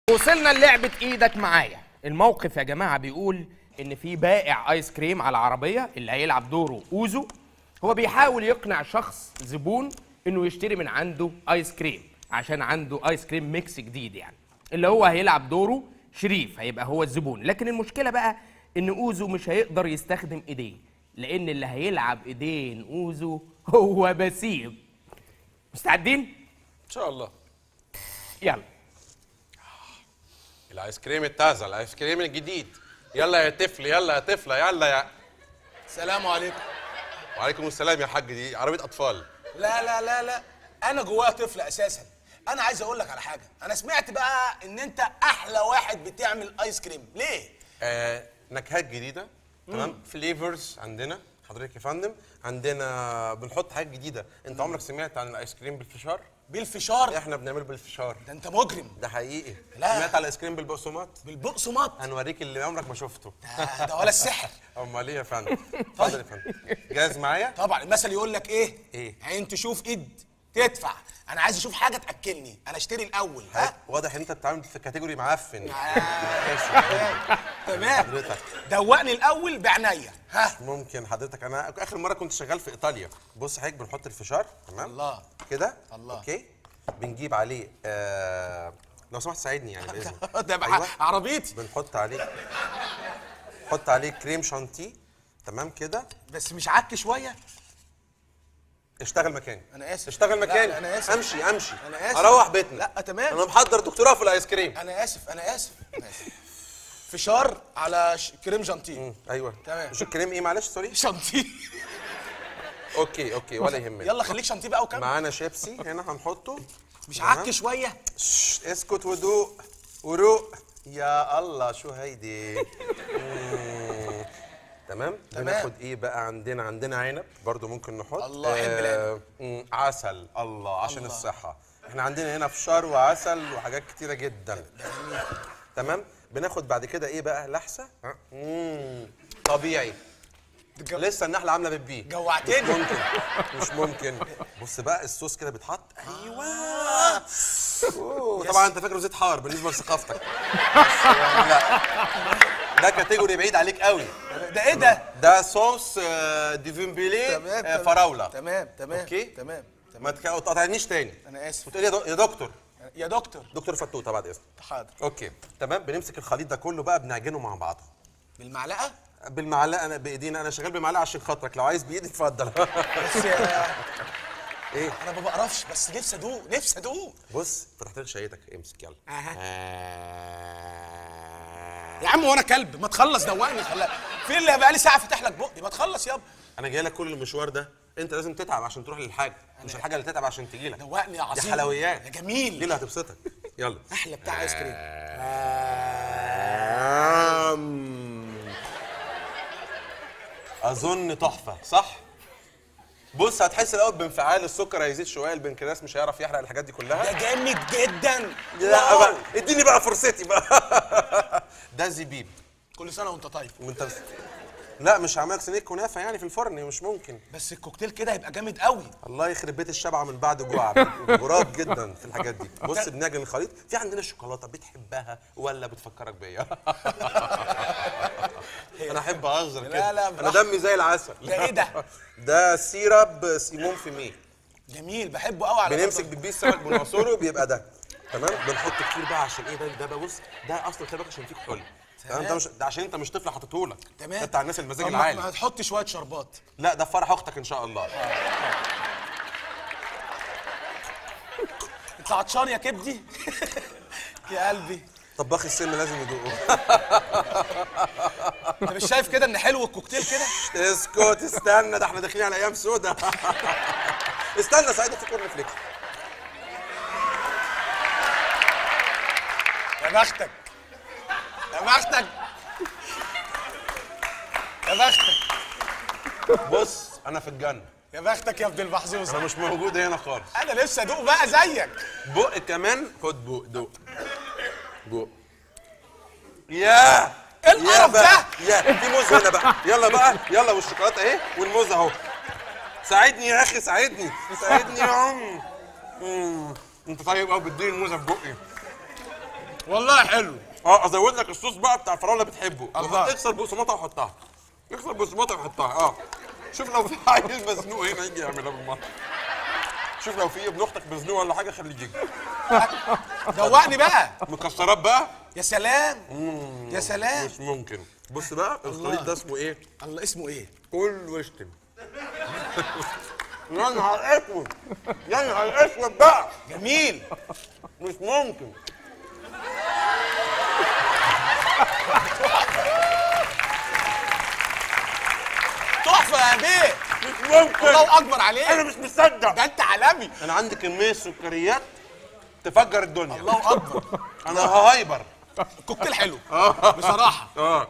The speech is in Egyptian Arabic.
وصلنا للعبة ايدك معايا الموقف يا جماعة بيقول ان في بائع ايس كريم على عربية اللي هيلعب دوره اوزو هو بيحاول يقنع شخص زبون انه يشتري من عنده ايس كريم عشان عنده ايس كريم ميكس جديد يعني اللي هو هيلعب دوره شريف هيبقى هو الزبون لكن المشكلة بقى ان اوزو مش هيقدر يستخدم ايديه لان اللي هيلعب ايدين اوزو هو بسيم مستعدين ان شاء الله يلا الايس كريم التازه الايس كريم الجديد يلا يا طفل يلا يا طفله يلا يا السلام عليكم وعليكم السلام يا حاج دي عربيه اطفال لا لا لا لا انا جوايا طفل اساسا انا عايز اقول لك على حاجه انا سمعت بقى ان انت احلى واحد بتعمل ايس كريم ليه آه نكهات جديده تمام فليفرز عندنا حضرتك يا فندم عندنا بنحط حاجات جديده انت عمرك سمعت عن الايس كريم بالفشار بالفشار احنا بنعمله بالفشار ده انت مجرم ده حقيقي لا. سمعت على الايس كريم بالبقسماط بالبقسماط هنوريك اللي عمرك ما شفته ده, ده ولا السحر امال ايه يا فندم اتفضل يا فندم جاهز معايا طبعا المثل يقول لك ايه إيه؟ عين تشوف ايد تدفع انا عايز اشوف حاجه تاكلني انا اشتري الاول ها واضح ان انت بتتعامل في كاتيجوري معفن آه، تمام حضرتك دوقني الاول بعناية ها ممكن حضرتك انا اخر مره كنت شغال في ايطاليا بص حضرتك بنحط الفشار تمام الله. كده الله. اوكي بنجيب عليه آه... لو سمحت ساعدني يعني باذنك ده بقى أيوة. عربيتي بنحط عليه نحط عليه كريم شانتيه تمام كده بس مش عك شويه اشتغل مكاني أنا آسف. اشتغل لا، مكاني لا، أنا آسف. امشي امشي أنا آسف. اروح بيتنا لا، تمام. انا محضر دكتوراه في الايس كريم انا اسف انا اسف أنا آسف. فشار على ش... كريم جانتيه مم، ايوه تمام. مش الكريم ايه معلش سوري شانتيه اوكي اوكي ولا يهمك يلا خليك شانتيه بقى وكمل معانا شيبسي هنا هنحطه مش تمام. عك شويه شش، اسكت ودوق وروق يا الله شو هيدي مم. تمام تمام. بناخد ايه بقى عندنا عندنا عنب برضو ممكن نحط الله، أحب العنب. مم، عسل الله عشان الله. الصحة احنا عندنا هنا فشار وعسل وحاجات كتيرة جدا تمام بناخد بعد كده ايه بقى لحسة ها؟ مم. طبيعي جو- لسه النحلة عاملة بيبي جوعتني. مش ممكن مش ممكن بص بقى الصوص كده بيتحط ايوه أوه، طبعا انت فاكره زيت حار بالنسبه لثقافتك بس يعني لا ده كاتيجوري بعيد عليك قوي ده ايه ده ده صوص آه، ديفين بيليه تمام آه، تمام. فراوله تمام تمام أوكي. تمام ما تك- ما تقاطعنيش تاني انا اسف وتقول لي يا دو- يا دكتور يا دكتور دكتور فتوته بعد اذنك حاضر اوكي تمام بنمسك الخليط ده كله بقى بنعجنه مع بعض بالمعلقه بالمعلقه انا بايدينا انا شغال بمعلقه عشان خاطرك لو عايز بايدي اتفضل بس آه، ايه انا ما بقرفش بس نفسي ادوق نفسي ادوق بص فتحت لك شهيتك امسك يلا يا عم وانا كلب ما تخلص دوقني خلا في اللي بقى لي ساعه فاتح لك بقي ما تخلص يابا انا جاي لك كل المشوار ده انت لازم تتعب عشان تروح للحاجه مش الحاجه اللي تتعب عشان تجي لك دوقني يا عظيم دي حلويات يا دي جميل اللي هتبسطك يلا احلى بتاع ايس كريم اظن تحفه صح بص هتحس الاول بانفعال السكر هيزيد شويه البنكرياس مش هيعرف يحرق الحاجات دي ده كلها جامد جدا لا واو. بقى اديني بقى فرصتي بقى ده زبيب كل سنه وانت طيب وانت بس... لا مش هعمل لك صينيه كنافه يعني في الفرن مش ممكن بس الكوكتيل كده هيبقى جامد قوي الله يخرب بيت الشبع من بعد جوع غراب جدا في الحاجات دي بص بنعجن الخليط في عندنا الشوكولاته بتحبها ولا بتفكرك بيا انا احب اهزر لا، كده لا، انا براحتك. دمي زي العسل ده إيه ده؟ ده سيرب سيمون فيمي جميل بحبه قوي على بنمسك فكرة. بتبيس سمك بنعصره بيبقى ده تمام بنحط كتير بقى عشان ايه ده ده بقى بص ده اصلا خلي بالك عشان فيه كحول تمام ده مش ده عشان انت مش طفل حاططهولك تمام ده بتاع الناس المزاج طب ما- العالي ما هتحط شويه شربات لا ده في فرح اختك ان شاء الله انت عطشان يا كبدي يا قلبي طباخ السن لازم يدوقه انت مش شايف كده ان حلو الكوكتيل كده اسكت استنى ده احنا داخلين على ايام سودا استنى سعيد في كورن فليكس يا بختك يا بختك يا بختك بص انا في الجنه يا بختك يا ابن المحظوظ انا مش موجود هنا خالص انا نفسي ادوق بقى زيك بق كمان خد بق دوق بق يا إيه القرف يا بقى. ده؟ يا في موز هنا بقى يلا بقى يلا والشوكولاته اهي والموز اهو ساعدني يا اخي ساعدني ساعدني يا عم مم. انت طيب قوي بتديني الموزه في بقي والله حلو اه ازود لك الصوص بقى بتاع الفراوله اللي بتحبه الله. اكسر بقسماطه وحطها اكسر بقسماطه وحطها اه شوف لو في عيل مزنوق هنا يجي يعملها بالمره شوف لو في ابن اختك مزنوق ولا حاجه خليه يجي دوقني بقى مكسرات بقى يا سلام يا سلام مش ممكن بص بقى الخليط ده اسمه ايه الله اسمه ايه كل واشتم يا نهار اسود يا نهار اسود بقى جميل مش ممكن تحفه يا بيه مش ممكن الله اكبر عليك انا مش مصدق ده انت عالمي انا عندي كميه سكريات تفجر الدنيا الله اكبر انا هايبر كوكتيل حلو بصراحه اه